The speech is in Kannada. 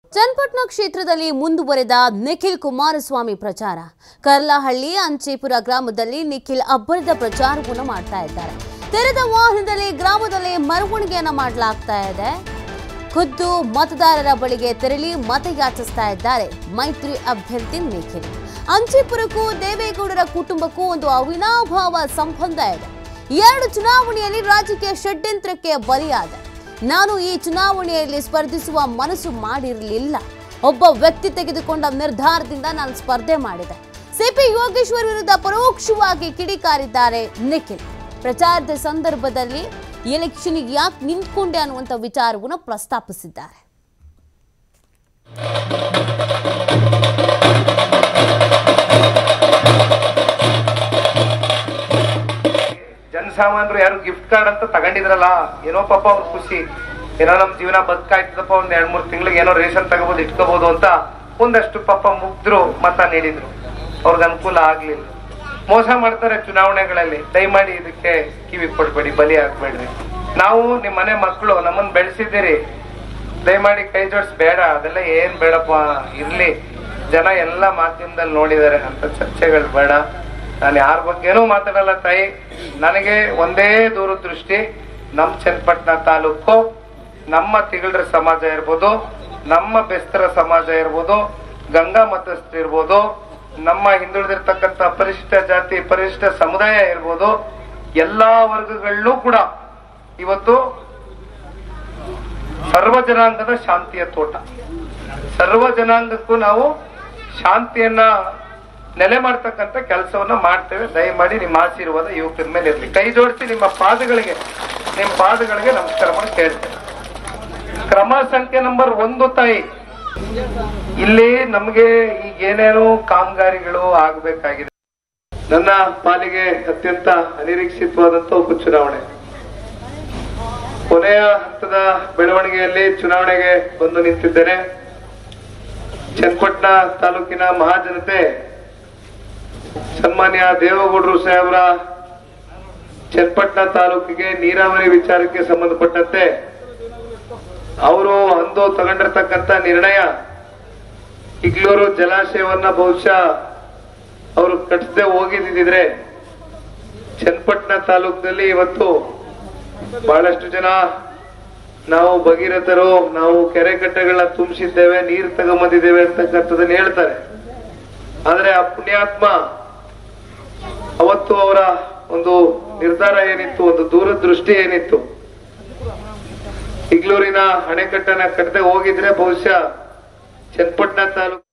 ಚನ್ನಪಟ್ಟಣ ಕ್ಷೇತ್ರದಲ್ಲಿ ಮುಂದುವರೆದ ನಿಖಿಲ್ ಕುಮಾರಸ್ವಾಮಿ ಪ್ರಚಾರ ಕರ್ಲಹಳ್ಳಿ ಅಂಚೇಪುರ ಗ್ರಾಮದಲ್ಲಿ ನಿಖಿಲ್ ಅಬ್ಬರದ ಪ್ರಚಾರವನ್ನು ಮಾಡ್ತಾ ಇದ್ದಾರೆ ತೆರೆದ ವಾಹನದಲ್ಲಿ ಗ್ರಾಮದಲ್ಲಿ ಮೆರವಣಿಗೆಯನ್ನ ಮಾಡಲಾಗ್ತಾ ಇದೆ ಖುದ್ದು ಮತದಾರರ ಬಳಿಗೆ ತೆರಳಿ ಮತಯಾಚಿಸ್ತಾ ಇದ್ದಾರೆ ಮೈತ್ರಿ ಅಭ್ಯರ್ಥಿ ನಿಖಿಲ್ ಅಂಚೆಪುರಕ್ಕೂ ದೇವೇಗೌಡರ ಕುಟುಂಬಕ್ಕೂ ಒಂದು ಅವಿನಾಭಾವ ಸಂಬಂಧ ಇದೆ ಎರಡು ಚುನಾವಣೆಯಲ್ಲಿ ರಾಜಕೀಯ ಷಡ್ಯಂತ್ರಕ್ಕೆ ಬಲಿಯಾದೆ ನಾನು ಈ ಚುನಾವಣೆಯಲ್ಲಿ ಸ್ಪರ್ಧಿಸುವ ಮನಸ್ಸು ಮಾಡಿರಲಿಲ್ಲ ಒಬ್ಬ ವ್ಯಕ್ತಿ ತೆಗೆದುಕೊಂಡ ನಿರ್ಧಾರದಿಂದ ನಾನು ಸ್ಪರ್ಧೆ ಮಾಡಿದೆ ಸಿಪಿ ಯೋಗೇಶ್ವರ್ ವಿರುದ್ಧ ಪರೋಕ್ಷವಾಗಿ ಕಿಡಿಕಾರಿದ್ದಾರೆ ನಿಖಿಲ್ ಪ್ರಚಾರದ ಸಂದರ್ಭದಲ್ಲಿ ಎಲೆಕ್ಷನ್ಗೆ ಯಾಕೆ ನಿಂತ್ಕೊಂಡೆ ಅನ್ನುವಂಥ ವಿಚಾರವನ್ನು ಪ್ರಸ್ತಾಪಿಸಿದ್ದಾರೆ ಜನಸಾಮಾನ್ಯರು ಯಾರು ಗಿಫ್ಟ್ ಕಾರ್ಡ್ ಅಂತ ತಗೊಂಡಿದ್ರಲ್ಲ ಏನೋ ಪಾಪ ಅವ್ರ ಖುಷಿ ಏನೋ ನಮ್ ಜೀವನ ಬದುಕಾಯ್ತದಪ್ಪ ಒಂದ್ ಎರಡ್ ಮೂರ್ ತಿಂಗಳಿಗೆ ಏನೋ ರೇಷನ್ ತಗೋಬಹುದು ಇಟ್ಕೋಬಹುದು ಅಂತ ಒಂದಷ್ಟು ಪಾಪ ಮುಗ್ದ್ರು ಮತ ನೀಡಿದ್ರು ಅವ್ರಿಗೆ ಅನುಕೂಲ ಆಗ್ಲಿಲ್ಲ ಮೋಸ ಮಾಡ್ತಾರೆ ಚುನಾವಣೆಗಳಲ್ಲಿ ದಯಮಾಡಿ ಇದಕ್ಕೆ ಕಿವಿ ಕೊಡ್ಬೇಡಿ ಬಲಿ ಹಾಕ್ಬೇಡ್ರಿ ನಾವು ನಿಮ್ ಮನೆ ಮಕ್ಕಳು ನಮ್ಮನ್ನ ಬೆಳೆಸಿದ್ದೀರಿ ದಯಮಾಡಿ ಕೈ ಜೋಡಿಸ್ ಬೇಡ ಅದೆಲ್ಲ ಏನ್ ಬೇಡಪ್ಪ ಇರ್ಲಿ ಜನ ಎಲ್ಲ ಮಾಧ್ಯಮದಲ್ಲಿ ನೋಡಿದ್ದಾರೆ ಅಂತ ಚರ್ಚೆಗಳು ಬೇಡ ನಾನು ಯಾರ ಬಗ್ಗೆನೂ ಮಾತಾಡಲ್ಲ ತಾಯಿ ನನಗೆ ಒಂದೇ ದೂರದೃಷ್ಟಿ ನಮ್ ಚನ್ನಪಟ್ಟಣ ತಾಲೂಕು ನಮ್ಮ ತಿಗಳರ ಸಮಾಜ ಇರ್ಬೋದು ನಮ್ಮ ಬೆಸ್ತರ ಸಮಾಜ ಇರ್ಬೋದು ಗಂಗಾ ಮತಸ್ಥರು ಇರ್ಬೋದು ನಮ್ಮ ಹಿಂದುಳಿದಿರ್ತಕ್ಕಂಥ ಪರಿಶಿಷ್ಟ ಜಾತಿ ಪರಿಶಿಷ್ಟ ಸಮುದಾಯ ಇರ್ಬೋದು ಎಲ್ಲಾ ವರ್ಗಗಳಲ್ಲೂ ಕೂಡ ಇವತ್ತು ಸರ್ವ ಜನಾಂಗದ ಶಾಂತಿಯ ತೋಟ ಸರ್ವ ಜನಾಂಗಕ್ಕೂ ನಾವು ಶಾಂತಿಯನ್ನ ನೆಲೆ ಮಾಡ್ತಕ್ಕಂಥ ಕೆಲಸವನ್ನ ಮಾಡ್ತೇವೆ ದಯಮಾಡಿ ನಿಮ್ಮ ಆಶೀರ್ವಾದ ಯುವಕರ ಮೇಲೆ ಇರಲಿ ಕೈ ಜೋಡಿಸಿ ನಿಮ್ಮ ಪಾದಗಳಿಗೆ ನಿಮ್ಮ ಪಾದಗಳಿಗೆ ನಮಸ್ಕಾರ ಮಾಡಿ ಕೇಳ್ತೇನೆ ಕ್ರಮ ಸಂಖ್ಯೆ ನಂಬರ್ ಒಂದು ತಾಯಿ ಇಲ್ಲಿ ನಮಗೆ ಈಗ ಏನೇನೋ ಕಾಮಗಾರಿಗಳು ಆಗ್ಬೇಕಾಗಿದೆ ನನ್ನ ಪಾಲಿಗೆ ಅತ್ಯಂತ ಅನಿರೀಕ್ಷಿತವಾದಂತ ಉಪಚುನಾವಣೆ ಕೊನೆಯ ಹಂತದ ಬೆಳವಣಿಗೆಯಲ್ಲಿ ಚುನಾವಣೆಗೆ ಬಂದು ನಿಂತಿದ್ದೇನೆ ಚನ್ನಪಟ್ಟಣ ತಾಲೂಕಿನ ಮಹಾಜನತೆ ಸನ್ಮಾನ್ಯ ದೇವೇಗೌಡರು ಸಾಹೇಬರ ಚನ್ನಪಟ್ಟಣ ತಾಲೂಕಿಗೆ ನೀರಾವರಿ ವಿಚಾರಕ್ಕೆ ಸಂಬಂಧಪಟ್ಟಂತೆ ಅವರು ಅಂದು ತಗೊಂಡಿರ್ತಕ್ಕಂಥ ನಿರ್ಣಯ ಇಗ್ಲೂರು ಜಲಾಶಯವನ್ನ ಬಹುಶಃ ಅವರು ಕಟ್ಟಿಸದೆ ಹೋಗಿದ್ದಿದ್ರೆ ಚನ್ನಪಟ್ಟಣ ತಾಲೂಕಿನಲ್ಲಿ ಇವತ್ತು ಬಹಳಷ್ಟು ಜನ ನಾವು ಭಗೀರಥರು ನಾವು ಕೆರೆ ಕಟ್ಟೆಗಳನ್ನ ತುಂಬಿಸಿದ್ದೇವೆ ನೀರು ತಗೊಂಬಂದಿದ್ದೇವೆ ಅಂತಕ್ಕಂಥದ್ದನ್ನ ಹೇಳ್ತಾರೆ ಆದ್ರೆ ಆ ಪುಣ್ಯಾತ್ಮ ಅವತ್ತು ಅವರ ಒಂದು ನಿರ್ಧಾರ ಏನಿತ್ತು ಒಂದು ದೂರದೃಷ್ಟಿ ಏನಿತ್ತು ಇಗ್ಲೂರಿನ ಅಣೆಕಟ್ಟನ್ನ ಕಟ್ಟದೆ ಹೋಗಿದ್ರೆ ಬಹುಶಃ ಚನ್ನಪಟ್ಟಣ ತಾಲೂಕು